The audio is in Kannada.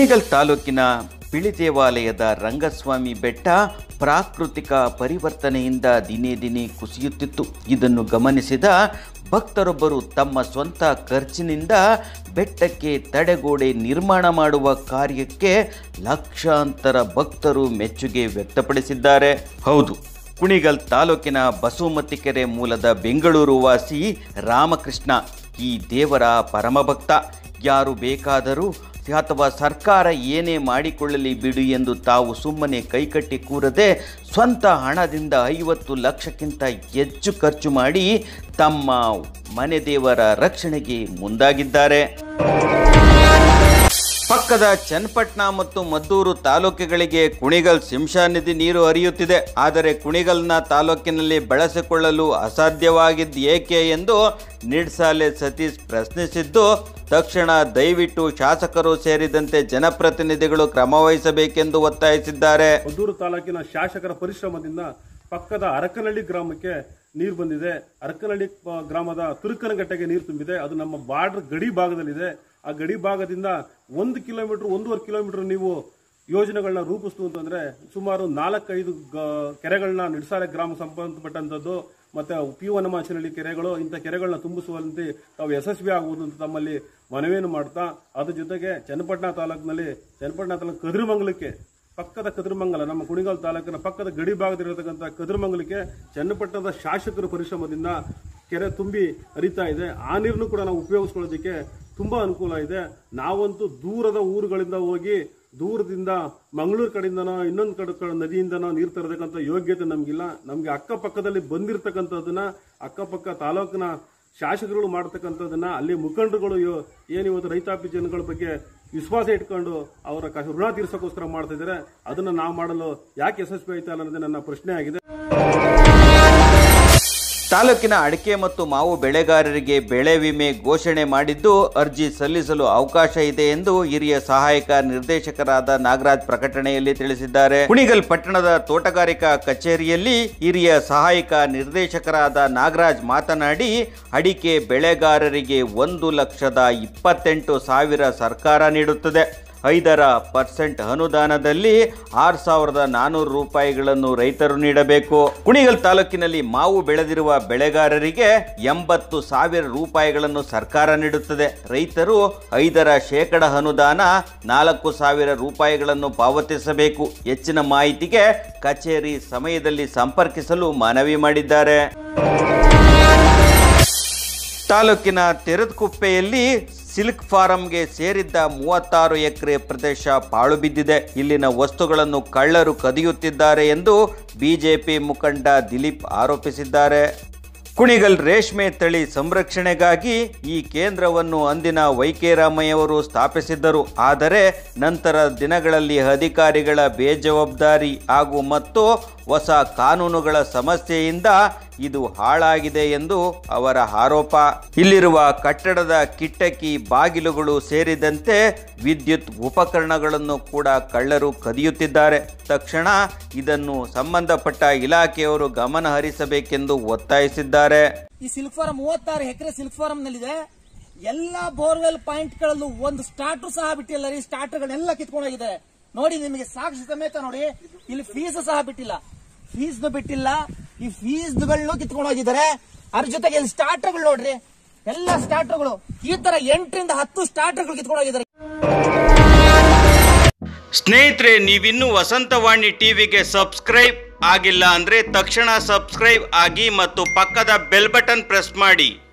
ಕುಣಿಗಲ್ ತಾಲೂಕಿನ ಬಿಳಿ ದೇವಾಲಯದ ರಂಗಸ್ವಾಮಿ ಬೆಟ್ಟ ಪ್ರಾಕೃತಿಕ ಪರಿವರ್ತನೆಯಿಂದ ದಿನೇ ದಿನೇ ಕುಸಿಯುತ್ತಿತ್ತು ಇದನ್ನು ಗಮನಿಸಿದ ಭಕ್ತರೊಬ್ಬರು ತಮ್ಮ ಸ್ವಂತ ಖರ್ಚಿನಿಂದ ಬೆಟ್ಟಕ್ಕೆ ತಡೆಗೋಡೆ ನಿರ್ಮಾಣ ಮಾಡುವ ಕಾರ್ಯಕ್ಕೆ ಲಕ್ಷಾಂತರ ಭಕ್ತರು ಮೆಚ್ಚುಗೆ ವ್ಯಕ್ತಪಡಿಸಿದ್ದಾರೆ ಹೌದು ಕುಣಿಗಲ್ ತಾಲೂಕಿನ ಬಸವಮತಿಕೆರೆ ಮೂಲದ ಬೆಂಗಳೂರು ವಾಸಿ ರಾಮಕೃಷ್ಣ ಈ ದೇವರ ಪರಮಭಕ್ತ ಯಾರು ಬೇಕಾದರೂ ಅಥವಾ ಸರ್ಕಾರ ಏನೇ ಮಾಡಿಕೊಳ್ಳಲಿ ಬಿಡು ಎಂದು ತಾವು ಸುಮ್ಮನೆ ಕೈಕಟ್ಟಿ ಕೂರದೆ ಸ್ವಂತ ಹಣದಿಂದ ಐವತ್ತು ಲಕ್ಷಕ್ಕಿಂತ ಹೆಚ್ಚು ಖರ್ಚು ಮಾಡಿ ತಮ್ಮ ಮನೆ ದೇವರ ರಕ್ಷಣೆಗೆ ಮುಂದಾಗಿದ್ದಾರೆ ಪಕ್ಕದ ಚನ್ನಪಟ್ಟಣ ಮತ್ತು ಮದ್ದೂರು ತಾಲೂಕುಗಳಿಗೆ ಕುಣಿಗಲ್ ಶಿಂಷಾ ನದಿ ನೀರು ಹರಿಯುತ್ತಿದೆ ಆದರೆ ಕುಣಿಗಲ್ನ ತಾಲೂಕಿನಲ್ಲಿ ಬಳಸಿಕೊಳ್ಳಲು ಅಸಾಧ್ಯವಾಗಿದ್ದು ಏಕೆ ಎಂದು ನಿಡ್ಸಾಲೆ ಸತೀಶ್ ಪ್ರಶ್ನಿಸಿದ್ದು ತಕ್ಷಣ ದಯವಿಟ್ಟು ಶಾಸಕರು ಸೇರಿದಂತೆ ಜನಪ್ರತಿನಿಧಿಗಳು ಕ್ರಮವಹಿಸಬೇಕೆಂದು ಒತ್ತಾಯಿಸಿದ್ದಾರೆ ಮದ್ದೂರು ತಾಲೂಕಿನ ಶಾಸಕರ ಪರಿಶ್ರಮದಿಂದ ಪಕ್ಕದ ಅರಕನಹಳ್ಳಿ ಗ್ರಾಮಕ್ಕೆ ನೀರು ಬಂದಿದೆ ಅರಕನಹಳ್ಳಿ ಪ- ಗ್ರಾಮದ ತುರುಕನಗಟ್ಟೆಗೆ ನೀರು ತುಂಬಿದೆ ಅದು ನಮ್ಮ ಬಾರ್ಡರ್ ಗಡಿ ಭಾಗದಲ್ಲಿದೆ ಆ ಗಡಿ ಭಾಗದಿಂದ ಒಂದು ಕಿಲೋಮೀಟರ್ ಒಂದೂವರೆ ಕಿಲೋಮೀಟರ್ ನೀವು ಯೋಜನೆಗಳನ್ನ ರೂಪಿಸ್ತು ಅಂತಂದ್ರೆ ಸುಮಾರು ನಾಲ್ಕೈದು ಗ- ಕೆರೆಗಳನ್ನ ನಿಡ್ಸಾಲೆ ಗ್ರಾಮ ಸಂಬಂಧಪಟ್ಟಂಥದ್ದು ಮತ್ತೆ ಪಿ ವನಮಾಚನಹಳ್ಳಿ ಕೆರೆಗಳು ಇಂಥ ಕೆರೆಗಳನ್ನ ತುಂಬಿಸುವಂತೆ ತಾವು ಯಶಸ್ವಿ ಆಗುವುದು ಅಂತ ತಮ್ಮಲ್ಲಿ ಮನವಿಯನ್ನು ಮಾಡ್ತಾ ಅದ್ರ ಜೊತೆಗೆ ಚನ್ನಪಟ್ಟಣ ತಾಲೂಕಿನಲ್ಲಿ ಚನ್ನಪಟ್ಟಣ ತಾಲೂಕು ಕದಿರಮಂಗಲಕ್ಕೆ ಪಕ್ಕದ ಕದಿರಮಂಗಲ ನಮ್ಮ ಕುಣಿಗಲ್ ತಾಲೂಕಿನ ಪಕ್ಕದ ಗಡಿ ಭಾಗದಲ್ಲಿರತಕ್ಕಂಥ ಕದಿರಮಂಗಲಕ್ಕೆ ಚನ್ನಪಟ್ಟಣದ ಶಾಸಕರ ಪರಿಶ್ರಮದಿಂದ ಕೆರೆ ತುಂಬಿ ಹರಿತಾ ಇದೆ ಆ ನೀರನ್ನು ಕೂಡ ನಾವು ಉಪಯೋಗಿಸ್ಕೊಳ್ಳೋದಕ್ಕೆ ತುಂಬಾ ಅನುಕೂಲ ಇದೆ ನಾವಂತೂ ದೂರದ ಊರುಗಳಿಂದ ಹೋಗಿ ದೂರದಿಂದ ಮಂಗಳೂರು ಕಡೆಯಿಂದನೋ ಇನ್ನೊಂದು ಕಡೆ ಕ- ನದಿಯಿಂದನೋ ನೀರು ತರತಕ್ಕಂಥ ಯೋಗ್ಯತೆ ನಮಗಿಲ್ಲ ನಮಗೆ ಅಕ್ಕಪಕ್ಕದಲ್ಲಿ ಬಂದಿರತಕ್ಕಂಥದ್ದನ್ನ ಅಕ್ಕಪಕ್ಕ ತಾಲೂಕಿನ ಶಾಸಕರುಗಳು ಮಾಡ್ತಕ್ಕಂಥದ್ದನ್ನ ಅಲ್ಲಿ ಮುಖಂಡರುಗಳು ಯೋ- ಏನು ಇವತ್ತು ರೈತಾಪಿ ಜನಗಳ ಬಗ್ಗೆ ವಿಶ್ವಾಸ ಇಟ್ಕೊಂಡು ಅವರ ಕ- ಋಣ ತೀರ್ಸೋಕ್ಕೋಸ್ಕರ ಮಾಡ್ತಾ ಇದ್ದಾರೆ ಅದನ್ನ ನಾವು ಮಾಡಲು ಯಾಕೆ ಯಶಸ್ವಿ ಆಯ್ತಾ ಅನ್ನೋದೇ ನನ್ನ ಪ್ರಶ್ನೆ ಆಗಿದೆ ತಾಲೂಕಿನ ಅಡಿಕೆ ಮತ್ತು ಮಾವು ಬೆಳೆಗಾರರಿಗೆ ಬೆಳೆ ವಿಮೆ ಘೋಷಣೆ ಮಾಡಿದ್ದು ಅರ್ಜಿ ಸಲ್ಲಿಸಲು ಅವಕಾಶ ಇದೆ ಎಂದು ಹಿರಿಯ ಸಹಾಯಕ ನಿರ್ದೇಶಕರಾದ ನಾಗರಾಜ್ ಪ್ರಕಟಣೆಯಲ್ಲಿ ತಿಳಿಸಿದ್ದಾರೆ ಕುಣಿಗಲ್ ಪಟ್ಟಣದ ತೋಟಗಾರಿಕಾ ಕಚೇರಿಯಲ್ಲಿ ಹಿರಿಯ ಸಹಾಯಕ ನಿರ್ದೇಶಕರಾದ ನಾಗರಾಜ್ ಮಾತನಾಡಿ ಅಡಿಕೆ ಬೆಳೆಗಾರರಿಗೆ ಒಂದು ಲಕ್ಷದ ಇಪ್ಪತ್ತೆಂಟು ಸಾವಿರ ಸರ್ಕಾರ ನೀಡುತ್ತದೆ ಐದರ ಪರ್ಸೆಂಟ್ ಅನುದಾನದಲ್ಲಿ ಆರು ಸಾವಿರದ ನಾನೂರು ರೂಪಾಯಿಗಳನ್ನು ರೈತರು ನೀಡಬೇಕು ಕುಣಿಗಲ್ ತಾಲೂಕಿನಲ್ಲಿ ಮಾವು ಬೆಳೆದಿರುವ ಬೆಳೆಗಾರರಿಗೆ ಎಂಬತ್ತು ಸಾವಿರ ರೂಪಾಯಿಗಳನ್ನು ಸರ್ಕಾರ ನೀಡುತ್ತದೆ ರೈತರು ಐದರ ಶೇಕಡ ಅನುದಾನ ನಾಲ್ಕು ಸಾವಿರ ರೂಪಾಯಿಗಳನ್ನು ಪಾವತಿಸಬೇಕು ಹೆಚ್ಚಿನ ಮಾಹಿತಿಗೆ ಕಚೇರಿ ಸಮಯದಲ್ಲಿ ಸಂಪರ್ಕಿಸಲು ಮನವಿ ಮಾಡಿದ್ದಾರೆ ತಾಲೂಕಿನ ತೆರೆದಕುಪ್ಪೆಯಲ್ಲಿ ಸಿಲ್ಕ್ ಫಾರಂಗೆ ಸೇರಿದ್ದ ಮೂವತ್ತಾರು ಎಕರೆ ಪ್ರದೇಶ ಪಾಳು ಬಿದ್ದಿದೆ ಇಲ್ಲಿನ ವಸ್ತುಗಳನ್ನು ಕಳ್ಳರು ಕದಿಯುತ್ತಿದ್ದಾರೆ ಎಂದು ಬಿಜೆಪಿ ಮುಖಂಡ ದಿಲೀಪ್ ಆರೋಪಿಸಿದ್ದಾರೆ ಕುಣಿಗಲ್ ರೇಷ್ಮೆ ತಳಿ ಸಂರಕ್ಷಣೆಗಾಗಿ ಈ ಕೇಂದ್ರವನ್ನು ಅಂದಿನ ವೈಕೆರಾಮಯ್ಯವರು ಸ್ಥಾಪಿಸಿದ್ದರು ಆದರೆ ನಂತರ ದಿನಗಳಲ್ಲಿ ಅಧಿಕಾರಿಗಳ ಬೇಜವಾಬ್ದಾರಿ ಹಾಗೂ ಮತ್ತು ಹೊಸ ಕಾನೂನುಗಳ ಸಮಸ್ಯೆಯಿಂದ ಇದು ಹಾಳಾಗಿದೆ ಎಂದು ಅವರ ಆರೋಪ ಇಲ್ಲಿರುವ ಕಟ್ಟಡದ ಕಿಟ್ಟಕಿ ಬಾಗಿಲುಗಳು ಸೇರಿದಂತೆ ವಿದ್ಯುತ್ ಉಪಕರಣಗಳನ್ನು ಕೂಡ ಕಳ್ಳರು ಕದಿಯುತ್ತಿದ್ದಾರೆ ತಕ್ಷಣ ಇದನ್ನು ಸಂಬಂಧಪಟ್ಟ ಇಲಾಖೆಯವರು ಗಮನ ಹರಿಸಬೇಕೆಂದು ಒತ್ತಾಯಿಸಿದ್ದಾರೆ ಈ ಸಿಲ್ಕ್ ಫಾರಂ ಮೂವತ್ತಾರು ಎಕರೆ ಸಿಲ್ಕ್ ಫಾರಂ ನಲ್ಲಿದೆ ಎಲ್ಲಾ ಬೋರ್ವೆಲ್ ಪಾಯಿಂಟ್ ಗಳಲ್ಲೂ ಒಂದು ಸ್ಟಾರ್ಟರ್ ಸಹ ಬಿಟ್ಟಿಲ್ಲ ರೀ ಸ್ಟಾರ್ಟರ್ಗಳೆಲ್ಲ ಕಿತ್ಕೊಂಡೋಗಿದ್ದಾರೆ ನೋಡಿ ನಿಮಗೆ ಸಾಕ್ಷಿ ಸಮೇತ ನೋಡಿ ಇಲ್ಲಿ ಫೀಸ್ ಸಹ ಬಿಟ್ಟಿಲ್ಲ ಫೀಸ್ ಬಿಟ್ಟಿಲ್ಲ ಈ ಫೀಸ್ಗಳನ್ನು ಕಿತ್ಕೊಂಡು ಹೋಗಿದ್ದಾರೆ ಅದ್ರ ಜೊತೆಗೆ ಇಲ್ಲಿ ಸ್ಟಾರ್ಟರ್ಗಳು ನೋಡ್ರಿ ಎಲ್ಲ ಸ್ಟಾರ್ಟರ್ಗಳು ಈ ತರ ಎಂಟರಿಂದ ಹತ್ತು ಸ್ಟಾರ್ಟರ್ಗಳು ಕಿತ್ಕೊಂಡು ಹೋಗಿದ್ದಾರೆ ಸ್ನೇಹಿತರೆ ನೀವಿನ್ನೂ ವಸಂತವಾಣಿ ಟಿವಿಗೆ ಸಬ್ಸ್ಕ್ರೈಬ್ ಆಗಿಲ್ಲ ಅಂದ್ರೆ ತಕ್ಷಣ ಸಬ್ಸ್ಕ್ರೈಬ್ ಆಗಿ ಮತ್ತು ಪಕ್ಕದ ಬೆಲ್ ಬಟನ್ ಪ್ರೆಸ್ ಮಾಡಿ